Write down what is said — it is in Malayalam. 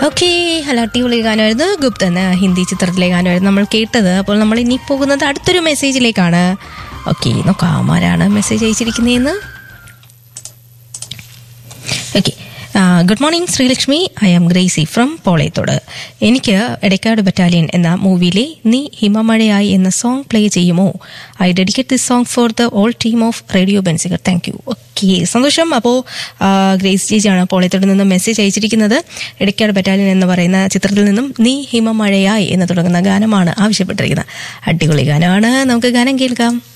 ഓക്കെ ഹലോ അടിപൊളി ഗാനമായിരുന്നു ഗുപ്ത എന്ന ഹിന്ദി ചിത്രത്തിലെ ഗാനമായിരുന്നു നമ്മൾ കേട്ടത് അപ്പോൾ നമ്മൾ ഇനി പോകുന്നത് അടുത്തൊരു മെസ്സേജിലേക്കാണ് ഓക്കെ നോക്കാം ആരാണ് മെസ്സേജ് അയച്ചിരിക്കുന്നതെന്ന് okay good morning Sreelakshmi I am Gracy from Polayathodu എനിക്ക് എടക്കാട് ബറ്റാലിയൻ എന്ന മൂവിയിലെ നീ ഹിമമഴയായി എന്ന സോങ് പ്ലേ ചെയ്യുമോ I dedicate this song for the all team of radio Benziger thank you okay സന്തോഷം അപ്പോൾ ഗ്രേസ് ചേച്ചിയാണ് പോളയത്തോട് നിന്ന് മെസ്സേജ് അയച്ചിരിക്കുന്നത് എടക്കാട് ബറ്റാലിയൻ എന്ന് പറയുന്ന ചിത്രത്തിൽ നിന്നും നീ ഹിമമഴയായി എന്ന് തുടങ്ങുന്ന ഗാനമാണ് ആവശ്യപ്പെട്ടിരിക്കുന്നത് അടിപൊളി ഗാനമാണ് നമുക്ക് ഗാനം കേൾക്കാം